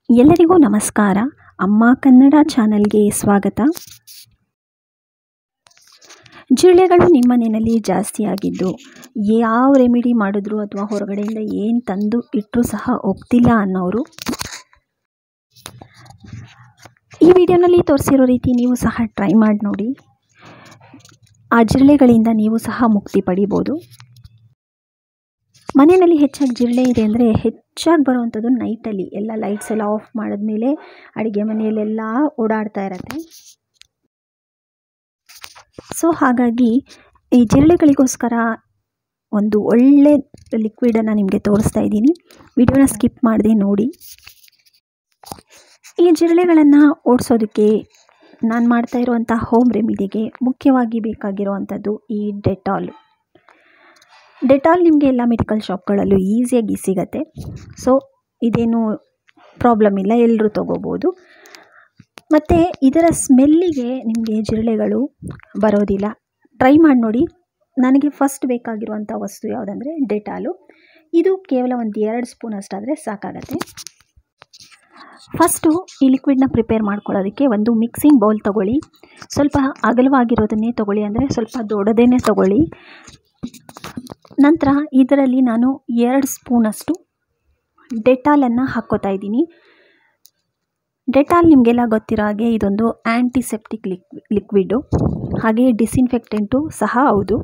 ಎಲ್ಲರಿಗೂ ನಮಸ್ಕಾರ ಅಮ್ಮ ಕನ್ನಡ ಚಾನಲ್ಗೆ ಸ್ವಾಗತ ಜಿರಳೆಗಳು ನಿಮ್ಮ ಮನೆಯಲ್ಲಿ ಜಾಸ್ತಿ ಆಗಿದ್ದು ಯಾವ ರೆಮಿಡಿ ಮಾಡಿದ್ರು ಅಥವಾ ಹೊರಗಡೆಯಿಂದ ಏನು ತಂದು ಇಟ್ಟರೂ ಸಹ ಹೋಗ್ತಿಲ್ಲ ಅನ್ನೋರು ಈ ವಿಡಿಯೋನಲ್ಲಿ ತೋರಿಸಿರೋ ರೀತಿ ನೀವು ಸಹ ಟ್ರೈ ಮಾಡಿ ನೋಡಿ ಆ ಜಿರಳೆಗಳಿಂದ ನೀವು ಸಹ ಮುಕ್ತಿ ಪಡಿಬೋದು ಮನೆಯಲ್ಲಿ ಹೆಚ್ಚಾಗಿ ಜಿರಳೆ ಇದೆ ಅಂದರೆ ಹೆಚ್ಚಾಗಿ ಬರುವಂಥದ್ದು ನೈಟಲ್ಲಿ ಎಲ್ಲ ಲೈಟ್ಸ್ ಎಲ್ಲ ಆಫ್ ಮಾಡಿದ್ಮೇಲೆ ಅಡುಗೆ ಮನೆಯಲ್ಲೆಲ್ಲ ಓಡಾಡ್ತಾ ಇರತ್ತೆ ಸೊ ಹಾಗಾಗಿ ಈ ಜಿರಳೆಗಳಿಗೋಸ್ಕರ ಒಂದು ಒಳ್ಳೆ ಲಿಕ್ವಿಡನ್ನು ನಿಮಗೆ ತೋರಿಸ್ತಾ ಇದ್ದೀನಿ ವಿಡಿಯೋನ ಸ್ಕಿಪ್ ಮಾಡದೆ ನೋಡಿ ಈ ಜಿರಳೆಗಳನ್ನು ಓಡಿಸೋದಕ್ಕೆ ನಾನು ಮಾಡ್ತಾ ಇರುವಂಥ ಹೋಮ್ ರೆಮಿಡಿಗೆ ಮುಖ್ಯವಾಗಿ ಬೇಕಾಗಿರುವಂಥದ್ದು ಈ ಡೆಟಾಲ್ ಡೆಟಾಲ್ ನಿಮಗೆ ಎಲ್ಲ ಮೆಡಿಕಲ್ ಶಾಪ್ಗಳಲ್ಲೂ ಈಸಿಯಾಗಿ ಸಿಗತ್ತೆ ಸೊ ಇದೇನು ಪ್ರಾಬ್ಲಮ್ ಇಲ್ಲ ಎಲ್ಲರೂ ತೊಗೋಬೋದು ಮತ್ತು ಇದರ ಸ್ಮೆಲ್ಲಿಗೆ ನಿಮಗೆ ಜಿರಳೆಗಳು ಬರೋದಿಲ್ಲ ಟ್ರೈ ಮಾಡಿ ನೋಡಿ ನನಗೆ ಫಸ್ಟ್ ಬೇಕಾಗಿರುವಂಥ ವಸ್ತು ಯಾವುದಂದರೆ ಡೆಟಾಲು ಇದು ಕೇವಲ ಒಂದು ಎರಡು ಸ್ಪೂನ್ ಅಷ್ಟಾದರೆ ಸಾಕಾಗತ್ತೆ ಫಸ್ಟು ಈ ಲಿಕ್ವಿಡ್ನ ಪ್ರಿಪೇರ್ ಮಾಡ್ಕೊಳ್ಳೋದಕ್ಕೆ ಒಂದು ಮಿಕ್ಸಿಂಗ್ ಬೌಲ್ ತೊಗೊಳ್ಳಿ ಸ್ವಲ್ಪ ಅಗಲವಾಗಿರೋದನ್ನೇ ತೊಗೊಳ್ಳಿ ಅಂದರೆ ಸ್ವಲ್ಪ ದೊಡ್ಡದೇನೆ ತೊಗೊಳ್ಳಿ ನಂತರ ಇದರಲ್ಲಿ ನಾನು ಎರಡು ಸ್ಪೂನಷ್ಟು ಡೆಟಾಲನ್ನು ಹಾಕ್ಕೋತಾ ಇದ್ದೀನಿ ಡೆಟಾಲ್ ನಿಮಗೆಲ್ಲ ಗೊತ್ತಿರೋ ಹಾಗೆ ಇದೊಂದು ಆ್ಯಂಟಿಸೆಪ್ಟಿಕ್ ಲಿಕ್ ಲಿಕ್ವಿಡ್ಡು ಹಾಗೆ ಡಿಸಿನ್ಫೆಕ್ಟೆಂಟು ಸಹ ಹೌದು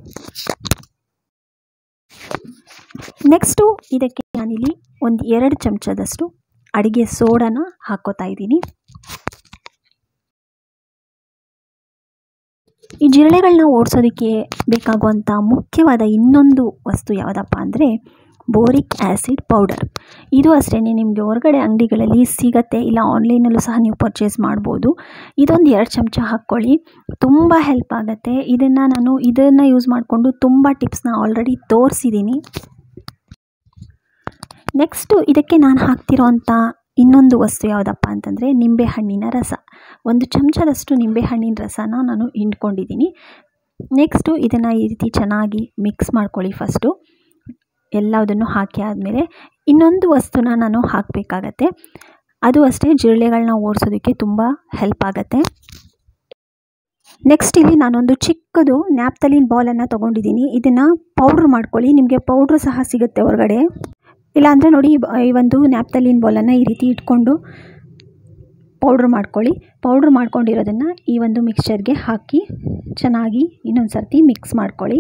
ನೆಕ್ಸ್ಟು ಇದಕ್ಕೆ ನಾನಿಲ್ಲಿ ಒಂದು ಎರಡು ಚಮಚದಷ್ಟು ಅಡುಗೆ ಸೋಡಾನ ಹಾಕ್ಕೋತಾ ಇದ್ದೀನಿ ಈ ಜಿರಳೆಗಳನ್ನ ಓಡಿಸೋದಕ್ಕೆ ಬೇಕಾಗುವಂಥ ಮುಖ್ಯವಾದ ಇನ್ನೊಂದು ವಸ್ತು ಯಾವುದಪ್ಪ ಅಂದರೆ ಬೋರಿಕ್ ಆ್ಯಸಿಡ್ ಪೌಡರ್ ಇದು ಅಷ್ಟೇ ನಿಮಗೆ ಹೊರಗಡೆ ಅಂಗಡಿಗಳಲ್ಲಿ ಸಿಗತ್ತೆ ಇಲ್ಲ ಆನ್ಲೈನಲ್ಲೂ ಸಹ ನೀವು ಪರ್ಚೇಸ್ ಮಾಡ್ಬೋದು ಇದೊಂದು ಎರಡು ಚಮಚ ಹಾಕ್ಕೊಳ್ಳಿ ತುಂಬ ಹೆಲ್ಪ್ ಆಗುತ್ತೆ ಇದನ್ನು ನಾನು ಇದನ್ನು ಯೂಸ್ ಮಾಡಿಕೊಂಡು ತುಂಬ ಟಿಪ್ಸ್ನ ಆಲ್ರೆಡಿ ತೋರಿಸಿದ್ದೀನಿ ನೆಕ್ಸ್ಟು ಇದಕ್ಕೆ ನಾನು ಹಾಕ್ತಿರೋಂಥ ಇನ್ನೊಂದು ವಸ್ತು ಯಾವುದಪ್ಪ ಅಂತಂದರೆ ನಿಂಬೆಹಣ್ಣಿನ ರಸ ಒಂದು ಚಮಚದಷ್ಟು ನಿಂಬೆಹಣ್ಣಿನ ರಸನ ನಾನು ಹಿಂಡ್ಕೊಂಡಿದ್ದೀನಿ ನೆಕ್ಸ್ಟು ಇದನ್ನು ಈ ರೀತಿ ಚೆನ್ನಾಗಿ ಮಿಕ್ಸ್ ಮಾಡ್ಕೊಳ್ಳಿ ಫಸ್ಟು ಎಲ್ಲದನ್ನು ಹಾಕಿ ಆದಮೇಲೆ ಇನ್ನೊಂದು ವಸ್ತುನ ನಾನು ಹಾಕಬೇಕಾಗತ್ತೆ ಅದು ಅಷ್ಟೇ ಜಿರಳೆಗಳನ್ನ ಓಡಿಸೋದಕ್ಕೆ ತುಂಬ ಹೆಲ್ಪ್ ಆಗುತ್ತೆ ನೆಕ್ಸ್ಟ್ ಇಲ್ಲಿ ನಾನೊಂದು ಚಿಕ್ಕದು ನ್ಯಾಪ್ತಲಿನ್ ಬಾಲನ್ನು ತೊಗೊಂಡಿದ್ದೀನಿ ಇದನ್ನು ಪೌಡ್ರ್ ಮಾಡ್ಕೊಳ್ಳಿ ನಿಮಗೆ ಪೌಡ್ರ್ ಸಹ ಸಿಗುತ್ತೆ ಹೊರಗಡೆ ಇಲ್ಲಾಂದರೆ ನೋಡಿ ಈ ಒಂದು ನ್ಯಾಪ್ತಲಿನ್ ಬಾಲನ್ನು ಈ ರೀತಿ ಇಟ್ಕೊಂಡು ಪೌಡ್ರ್ ಮಾಡ್ಕೊಳ್ಳಿ ಪೌಡ್ರ್ ಮಾಡ್ಕೊಂಡಿರೋದನ್ನು ಈ ಒಂದು ಮಿಕ್ಸ್ಚರ್ಗೆ ಹಾಕಿ ಚೆನ್ನಾಗಿ ಇನ್ನೊಂದು ಸರ್ತಿ ಮಿಕ್ಸ್ ಮಾಡ್ಕೊಳ್ಳಿ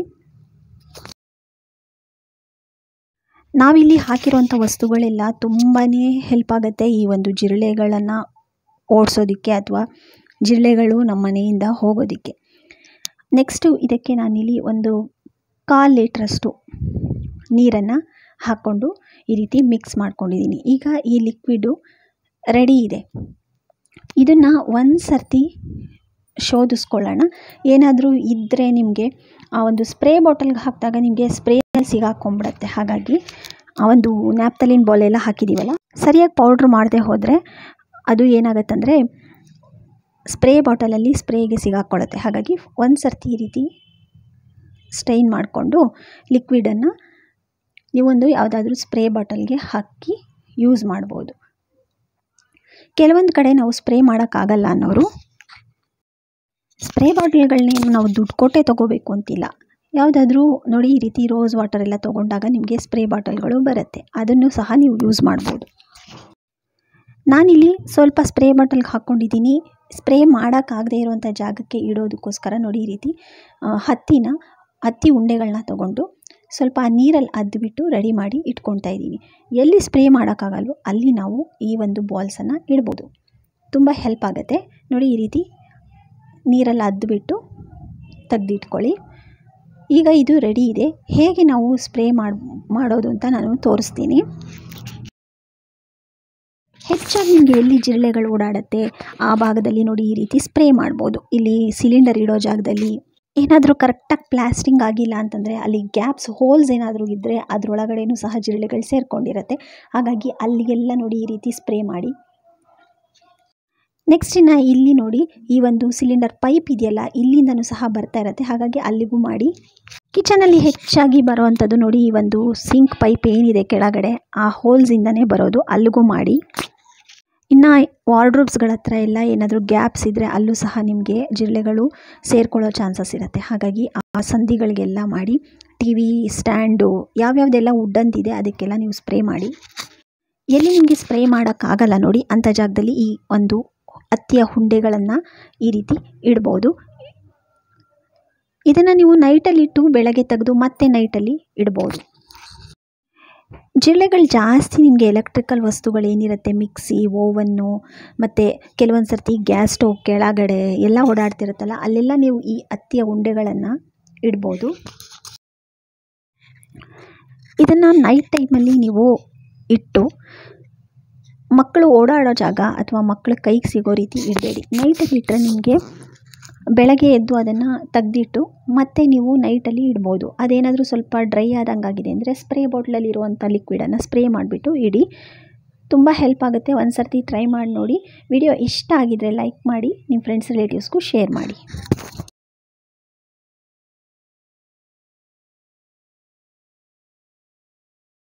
ನಾವಿಲ್ಲಿ ಹಾಕಿರುವಂಥ ವಸ್ತುಗಳೆಲ್ಲ ತುಂಬಾ ಹೆಲ್ಪ್ ಆಗುತ್ತೆ ಈ ಒಂದು ಜಿರಳೆಗಳನ್ನು ಓಡಿಸೋದಕ್ಕೆ ಅಥವಾ ಜಿರಳೆಗಳು ನಮ್ಮ ಮನೆಯಿಂದ ಹೋಗೋದಕ್ಕೆ ನೆಕ್ಸ್ಟು ಇದಕ್ಕೆ ನಾನಿಲ್ಲಿ ಒಂದು ಕಾಲು ಲೀಟ್ರಷ್ಟು ನೀರನ್ನು ಹಾಕ್ಕೊಂಡು ಈ ರೀತಿ ಮಿಕ್ಸ್ ಮಾಡ್ಕೊಂಡಿದ್ದೀನಿ ಈಗ ಈ ಲಿಕ್ವಿಡು ರೆಡಿ ಇದೆ ಇದನ್ನು ಒಂದು ಸರ್ತಿ ಶೋಧಿಸ್ಕೊಳ್ಳೋಣ ಏನಾದರೂ ಇದ್ದರೆ ನಿಮಗೆ ಆ ಒಂದು ಸ್ಪ್ರೇ ಬಾಟಲ್ಗೆ ಹಾಕಿದಾಗ ನಿಮಗೆ ಸ್ಪ್ರೇ ಸಿಗಾಕೊಂಬಿಡುತ್ತೆ ಹಾಗಾಗಿ ಆ ಒಂದು ನ್ಯಾಪ್ತಲಿನ್ ಬಾಲೆಲ್ಲ ಹಾಕಿದ್ದೀವಲ್ಲ ಸರಿಯಾಗಿ ಪೌಡ್ರ್ ಮಾಡದೆ ಹೋದರೆ ಅದು ಏನಾಗುತ್ತಂದರೆ ಸ್ಪ್ರೇ ಬಾಟಲಲ್ಲಿ ಸ್ಪ್ರೇಗೆ ಸಿಗಾಕೊಳ್ಳುತ್ತೆ ಹಾಗಾಗಿ ಒಂದು ಸರ್ತಿ ಈ ರೀತಿ ಸ್ಟೈನ್ ಮಾಡಿಕೊಂಡು ಲಿಕ್ವಿಡನ್ನು ನೀವೊಂದು ಯಾವುದಾದ್ರೂ ಸ್ಪ್ರೇ ಬಾಟಲ್ಗೆ ಹಾಕಿ ಯೂಸ್ ಮಾಡ್ಬೋದು ಕೆಲವೊಂದು ಕಡೆ ನಾವು ಸ್ಪ್ರೇ ಮಾಡೋಕ್ಕಾಗಲ್ಲ ಅನ್ನೋರು ಸ್ಪ್ರೇ ಬಾಟಲ್ಗಳನ್ನೇನು ನಾವು ದುಡ್ಡು ಕೊಟ್ಟೆ ತೊಗೋಬೇಕು ಅಂತಿಲ್ಲ ಯಾವುದಾದ್ರೂ ನೋಡಿ ಈ ರೀತಿ ರೋಸ್ ವಾಟರ್ ಎಲ್ಲ ತೊಗೊಂಡಾಗ ನಿಮಗೆ ಸ್ಪ್ರೇ ಬಾಟಲ್ಗಳು ಬರುತ್ತೆ ಅದನ್ನು ಸಹ ನೀವು ಯೂಸ್ ಮಾಡ್ಬೋದು ನಾನಿಲ್ಲಿ ಸ್ವಲ್ಪ ಸ್ಪ್ರೇ ಬಾಟಲ್ಗೆ ಹಾಕ್ಕೊಂಡಿದ್ದೀನಿ ಸ್ಪ್ರೇ ಮಾಡೋಕ್ಕಾಗದೇ ಇರುವಂಥ ಜಾಗಕ್ಕೆ ಇಡೋದಕ್ಕೋಸ್ಕರ ನೋಡಿ ಈ ರೀತಿ ಹತ್ತಿನ ಹತ್ತಿ ಉಂಡೆಗಳನ್ನ ತೊಗೊಂಡು ಸ್ವಲ್ಪ ನೀರಲ್ಲಿ ಅದ್ಬಿಟ್ಟು ರೆಡಿ ಮಾಡಿ ಇಟ್ಕೊಳ್ತಾ ಇದ್ದೀನಿ ಎಲ್ಲಿ ಸ್ಪ್ರೇ ಮಾಡೋಕ್ಕಾಗಲ್ವೋ ಅಲ್ಲಿ ನಾವು ಈ ಒಂದು ಬಾಲ್ಸನ್ನು ಇಡ್ಬೋದು ತುಂಬ ಹೆಲ್ಪ್ ಆಗುತ್ತೆ ನೋಡಿ ಈ ರೀತಿ ನೀರಲ್ಲಿ ಅದ್ಬಿಟ್ಟು ತೆಗ್ದಿಟ್ಕೊಳ್ಳಿ ಈಗ ಇದು ರೆಡಿ ಇದೆ ಹೇಗೆ ನಾವು ಸ್ಪ್ರೇ ಮಾಡಿ ಮಾಡೋದು ಅಂತ ನಾನು ತೋರಿಸ್ತೀನಿ ಹೆಚ್ಚಾಗಿ ನಿಮಗೆ ಎಲ್ಲಿ ಜಿರಳೆಗಳು ಓಡಾಡುತ್ತೆ ಆ ಭಾಗದಲ್ಲಿ ನೋಡಿ ಈ ರೀತಿ ಸ್ಪ್ರೇ ಮಾಡ್ಬೋದು ಇಲ್ಲಿ ಸಿಲಿಂಡರ್ ಇಡೋ ಜಾಗದಲ್ಲಿ ಏನಾದರೂ ಕರೆಕ್ಟಾಗಿ ಪ್ಲಾಸ್ಟಿಂಗ್ ಆಗಿಲ್ಲ ಅಂತಂದರೆ ಅಲ್ಲಿ ಗ್ಯಾಪ್ಸ್ ಹೋಲ್ಸ್ ಏನಾದರೂ ಇದ್ದರೆ ಅದರೊಳಗಡೆನೂ ಸಹ ಜಿರಳೆಗಳು ಸೇರಿಕೊಂಡಿರುತ್ತೆ ಹಾಗಾಗಿ ಅಲ್ಲಿಗೆಲ್ಲ ನೋಡಿ ಈ ರೀತಿ ಸ್ಪ್ರೇ ಮಾಡಿ ನೆಕ್ಸ್ಟ್ ಇನ್ನು ಇಲ್ಲಿ ನೋಡಿ ಈ ಒಂದು ಸಿಲಿಂಡರ್ ಪೈಪ್ ಇದೆಯಲ್ಲ ಇಲ್ಲಿಂದನೂ ಸಹ ಬರ್ತಾ ಇರುತ್ತೆ ಹಾಗಾಗಿ ಅಲ್ಲಿಗೂ ಮಾಡಿ ಕಿಚನಲ್ಲಿ ಹೆಚ್ಚಾಗಿ ಬರುವಂಥದ್ದು ನೋಡಿ ಈ ಒಂದು ಸಿಂಕ್ ಪೈಪ್ ಏನಿದೆ ಕೆಳಗಡೆ ಆ ಹೋಲ್ಸಿಂದನೇ ಬರೋದು ಅಲ್ಲಿಗೂ ಮಾಡಿ ಇನ್ನು ವಾರ್ಡ್ರೋಬ್ಸ್ಗಳ ಹತ್ರ ಎಲ್ಲ ಏನಾದರೂ ಗ್ಯಾಪ್ಸ್ ಇದ್ದರೆ ಅಲ್ಲೂ ಸಹ ನಿಮಗೆ ಜಿರಳೆಗಳು ಸೇರ್ಕೊಳ್ಳೋ ಚಾನ್ಸಸ್ ಇರುತ್ತೆ ಹಾಗಾಗಿ ಆ ಸಂಧಿಗಳಿಗೆಲ್ಲ ಮಾಡಿ ಟಿ ವಿ ಸ್ಟ್ಯಾಂಡು ಯಾವ್ಯಾವುದೆಲ್ಲ ವುಡ್ಡಂತಿದೆ ಅದಕ್ಕೆಲ್ಲ ನೀವು ಸ್ಪ್ರೇ ಮಾಡಿ ಎಲ್ಲಿ ನಿಮಗೆ ಸ್ಪ್ರೇ ಮಾಡೋಕ್ಕಾಗಲ್ಲ ನೋಡಿ ಅಂಥ ಜಾಗದಲ್ಲಿ ಈ ಒಂದು ಹತ್ತಿಯ ಹುಂಡೆಗಳನ್ನು ಈ ರೀತಿ ಇಡ್ಬೋದು ಇದನ್ನು ನೀವು ನೈಟಲ್ಲಿಟ್ಟು ಬೆಳಗ್ಗೆ ತೆಗೆದು ಮತ್ತೆ ನೈಟಲ್ಲಿ ಇಡ್ಬೋದು ಜಿರಳೆಗಳು ಜಾಸ್ತಿ ನಿಮಗೆ ಎಲೆಕ್ಟ್ರಿಕಲ್ ವಸ್ತುಗಳು ಏನಿರುತ್ತೆ ಮಿಕ್ಸಿ ಓವನ್ನು ಮತ್ತು ಕೆಲವೊಂದು ಸರ್ತಿ ಗ್ಯಾಸ್ ಸ್ಟವ್ ಕೆಳಗಡೆ ಎಲ್ಲ ಓಡಾಡ್ತಿರುತ್ತಲ್ಲ ಅಲ್ಲೆಲ್ಲ ನೀವು ಈ ಹತ್ತಿಯ ಉಂಡೆಗಳನ್ನು ಇಡ್ಬೋದು ಇದನ್ನು ನೈಟ್ ಟೈಮಲ್ಲಿ ನೀವು ಇಟ್ಟು ಮಕ್ಕಳು ಓಡಾಡೋ ಜಾಗ ಅಥವಾ ಮಕ್ಕಳ ಕೈಗೆ ಸಿಗೋ ರೀತಿ ಇಡಬೇಡಿ ನೈಟಲ್ಲಿ ಇಟ್ಟರೆ ನಿಮಗೆ ಬೆಳಗ್ಗೆ ಎದ್ದು ಅದನ್ನು ತೆಗ್ದಿಟ್ಟು ಮತ್ತೆ ನೀವು ನೈಟಲ್ಲಿ ಇಡ್ಬೋದು ಅದೇನಾದರೂ ಸ್ವಲ್ಪ ಡ್ರೈ ಆದಂಗಾಗಿದೆ ಅಂದರೆ ಸ್ಪ್ರೇ ಬಾಟ್ಲಲ್ಲಿರುವಂಥ ಲಿಕ್ವಿಡನ್ನು ಸ್ಪ್ರೇ ಮಾಡಿಬಿಟ್ಟು ಇಡಿ ತುಂಬ ಹೆಲ್ಪ್ ಆಗುತ್ತೆ ಒಂದು ಸರ್ತಿ ಟ್ರೈ ಮಾಡಿ ನೋಡಿ ವಿಡಿಯೋ ಇಷ್ಟ ಆಗಿದರೆ ಲೈಕ್ ಮಾಡಿ ನಿಮ್ಮ ಫ್ರೆಂಡ್ಸ್ ರಿಲೇಟಿವ್ಸ್ಗೂ ಶೇರ್ ಮಾಡಿ